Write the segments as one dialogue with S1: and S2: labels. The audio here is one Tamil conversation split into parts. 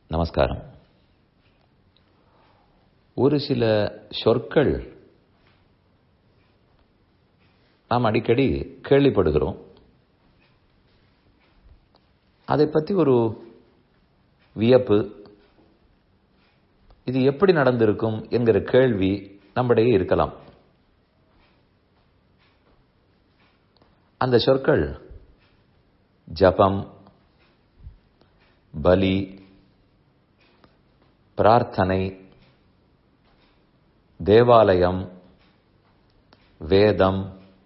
S1: நமஸ்காரம் ஒரு சில சொற்கள் நாம் அடிக்கடி கேள்விப்படுகிறோம் அதை பற்றி ஒரு வியப்பு இது எப்படி நடந்திருக்கும் என்கிற கேள்வி நம்மிடையே இருக்கலாம் அந்த சொற்கள் ஜபம் பலி பிரார்த்தனை தேவாலயம் வேதம்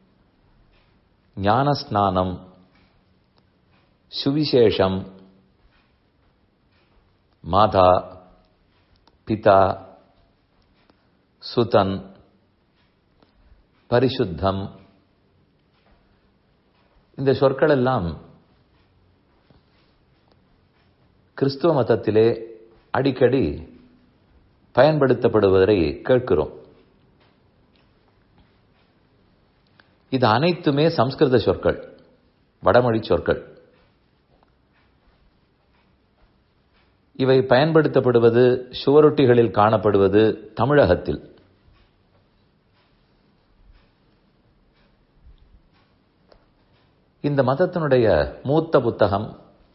S1: ஞானஸ்நானம் சுவிசேஷம் மாதா பிதா சுதன் பரிசுத்தம் இந்த சொற்கள் எல்லாம் கிறிஸ்துவ மதத்திலே அடிக்கடி பயன்படுத்தப்படுவதை கேட்கிறோம் இது அனைத்துமே சம்ஸ்கிருத சொற்கள் வடமொழி சொற்கள் இவை பயன்படுத்தப்படுவது சுவரொட்டிகளில் காணப்படுவது தமிழகத்தில் இந்த மதத்தினுடைய மூத்த புத்தகம்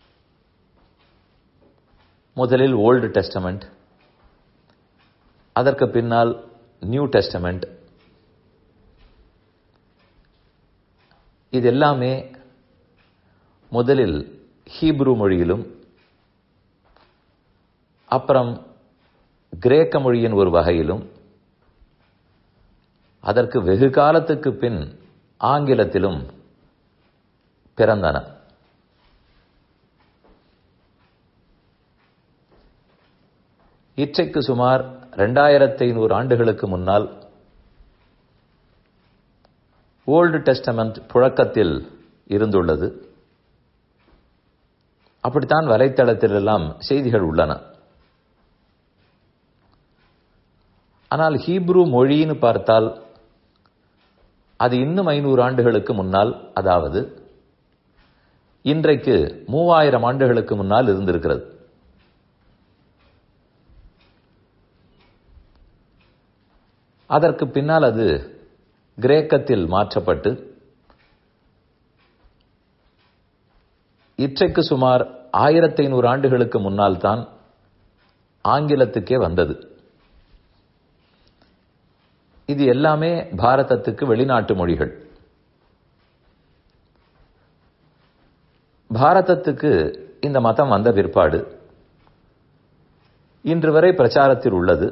S1: முதலில் ஓல்டு டெஸ்டமெண்ட் அதற்கு பின்னால் நியூ டெஸ்டமெண்ட் இது எல்லாமே முதலில் ஹீப்ரு மொழியிலும் அப்புறம் கிரேக்க மொழியின் ஒரு வகையிலும் அதற்கு வெகு காலத்துக்கு பின் ஆங்கிலத்திலும் பிறந்தன இற்றைக்கு சுமார் ரெண்டாயிரத்தி ஐநூறு ஆண்டுகளுக்கு முன்னால் ஓல்டு டெஸ்டமெண்ட் புழக்கத்தில் இருந்துள்ளது அப்படித்தான் வலைத்தளத்திலெல்லாம் செய்திகள் உள்ளன ஆனால் ஹீப்ரு மொழின்னு பார்த்தால் அது இன்னும் ஐநூறு ஆண்டுகளுக்கு முன்னால் அதாவது இன்றைக்கு மூவாயிரம் ஆண்டுகளுக்கு முன்னால் இருந்திருக்கிறது அதற்கு பின்னால் அது கிரேக்கத்தில் மாற்றப்பட்டு இற்றைக்கு சுமார் ஆயிரத்தி ஐநூறு ஆண்டுகளுக்கு முன்னால் தான் ஆங்கிலத்துக்கே வந்தது இது எல்லாமே பாரதத்துக்கு வெளிநாட்டு மொழிகள் பாரதத்துக்கு இந்த மதம் வந்த பிற்பாடு இன்று வரை பிரச்சாரத்தில் உள்ளது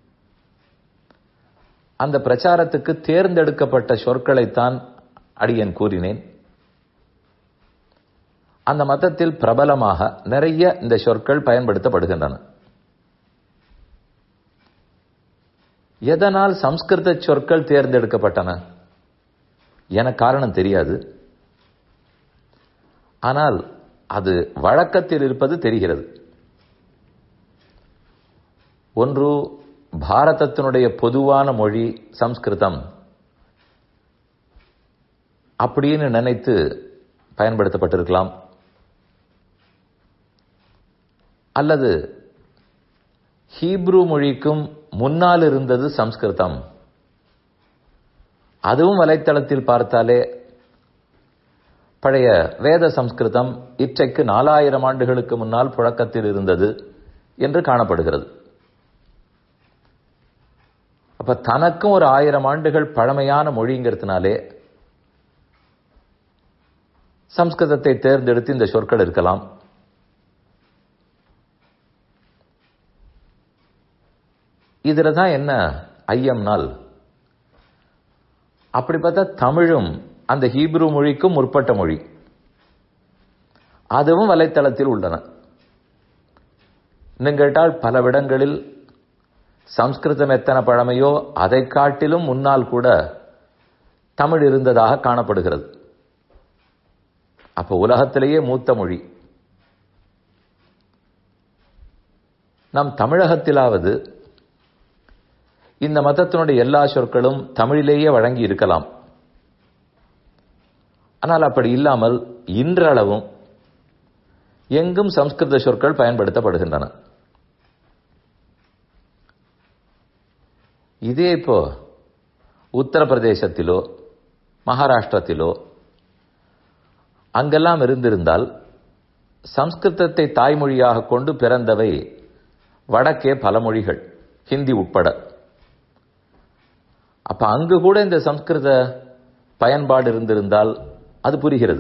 S1: அந்த பிரச்சாரத்துக்கு தேர்ந்தெடுக்கப்பட்ட சொற்களைத்தான் அடியன் கூறினேன் அந்த மதத்தில் பிரபலமாக நிறைய இந்த சொற்கள் பயன்படுத்தப்படுகின்றன எதனால் சம்ஸ்கிருத சொற்கள் தேர்ந்தெடுக்கப்பட்டன என காரணம் தெரியாது ஆனால் அது வழக்கத்தில் இருப்பது தெரிகிறது ஒன்று பாரதத்தினுடைய பொதுவான மொழி சம்ஸ்கிருதம் அப்படின்னு நினைத்து பயன்படுத்தப்பட்டிருக்கலாம் அல்லது ஹீப்ரு மொழிக்கும் முன்னால் இருந்தது சம்ஸ்கிருதம் அதுவும் வலைத்தளத்தில் பார்த்தாலே பழைய வேத சம்ஸ்கிருதம் இற்றைக்கு நாலாயிரம் ஆண்டுகளுக்கு முன்னால் புழக்கத்தில் இருந்தது என்று காணப்படுகிறது அப்ப தனக்கும் ஒரு ஆயிரம் ஆண்டுகள் பழமையான மொழிங்கிறதுனாலே சம்ஸ்கிருதத்தை தேர்ந்தெடுத்து இந்த சொற்கள் இருக்கலாம் இதுல தான் என்ன ஐயம்னால் அப்படி பார்த்தா தமிழும் அந்த ஹீப்ரு மொழிக்கும் முற்பட்ட மொழி அதுவும் வலைத்தளத்தில் உள்ளன இன்னும் கேட்டால் பல இடங்களில் சம்ஸ்கிருதம் எத்தனை பழமையோ அதை காட்டிலும் முன்னால் கூட தமிழ் இருந்ததாக காணப்படுகிறது அப்ப உலகத்திலேயே மூத்த மொழி நம் தமிழகத்திலாவது இந்த மதத்தினுடைய எல்லா சொற்களும் தமிழிலேயே வழங்கி இருக்கலாம் ஆனால் அப்படி இல்லாமல் இன்றளவும் எங்கும் சம்ஸ்கிருத சொற்கள் பயன்படுத்தப்படுகின்றன இதே இப்போ உத்தரப்பிரதேசத்திலோ மகாராஷ்டிரத்திலோ அங்கெல்லாம் இருந்திருந்தால் சம்ஸ்கிருதத்தை தாய்மொழியாக கொண்டு பிறந்தவை வடக்கே பல மொழிகள் ஹிந்தி உட்பட அப்ப அங்கு கூட இந்த சம்ஸ்கிருத பயன்பாடு இருந்திருந்தால் அது புரிகிறது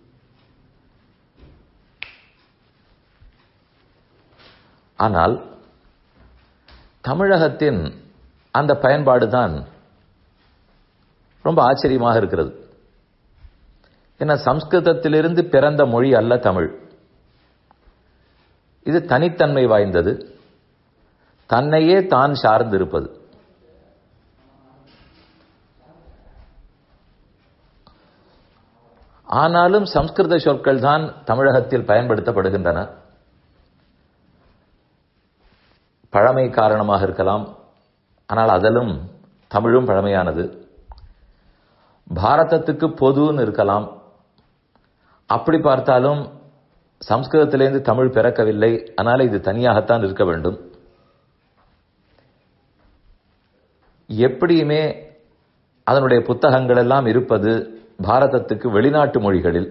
S1: ஆனால் தமிழகத்தின் அந்த பயன்பாடு தான் ரொம்ப ஆச்சரியமாக இருக்கிறது ஏன்னா சம்ஸ்கிருதத்திலிருந்து பிறந்த மொழி அல்ல தமிழ் இது தனித்தன்மை வாய்ந்தது தன்னையே தான் சார்ந்திருப்பது ஆனாலும் சம்ஸ்கிருத சொற்கள் தான் தமிழகத்தில் பயன்படுத்தப்படுகின்றன பழமை காரணமாக இருக்கலாம் ஆனால் அதிலும் தமிழும் பழமையானது பாரதத்துக்கு பொதுன்னு இருக்கலாம் அப்படி பார்த்தாலும் சம்ஸ்கிருதத்திலிருந்து தமிழ் பிறக்கவில்லை அதனால இது தனியாகத்தான் இருக்க வேண்டும் எப்படியுமே அதனுடைய புத்தகங்கள் எல்லாம் இருப்பது பாரதத்துக்கு வெளிநாட்டு மொழிகளில்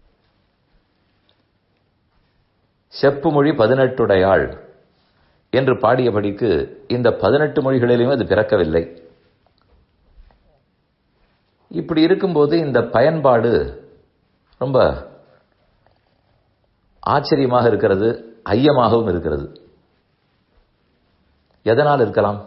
S1: செப்பு மொழி பதினெட்டுடையாள் என்று பாடியபடிக்கு இந்த பதினெட்டு மொழிகளிலும் அது பிறக்கவில்லை இப்படி இருக்கும்போது இந்த பயன்பாடு ரொம்ப ஆச்சரியமாக இருக்கிறது ஐயமாகவும் இருக்கிறது எதனால் இருக்கலாம்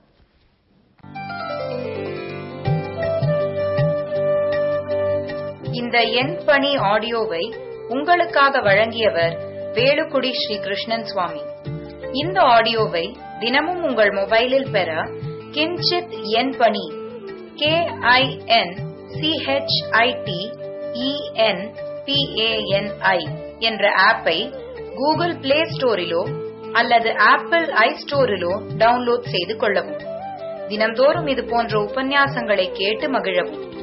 S2: இந்த எண் பணி ஆடியோவை உங்களுக்காக வழங்கியவர் வேலுக்குடி ஸ்ரீ கிருஷ்ணன் சுவாமி இந்த ஆடியோவை தினமும் உங்கள் மொபைலில் பெற கிஞ்சித் எண் பணி கே ஐ என் சிஹெச்ஐடி இஎன் பிஏஎன்ஐ என்ற ஆப்பை கூகுள் பிளே ஸ்டோரிலோ அல்லது ஆப்பிள் ஐ ஸ்டோரிலோ டவுன்லோட் செய்து கொள்ளவும் தினம்தோறும் இது போன்ற உபன்யாசங்களை கேட்டு மகிழவும்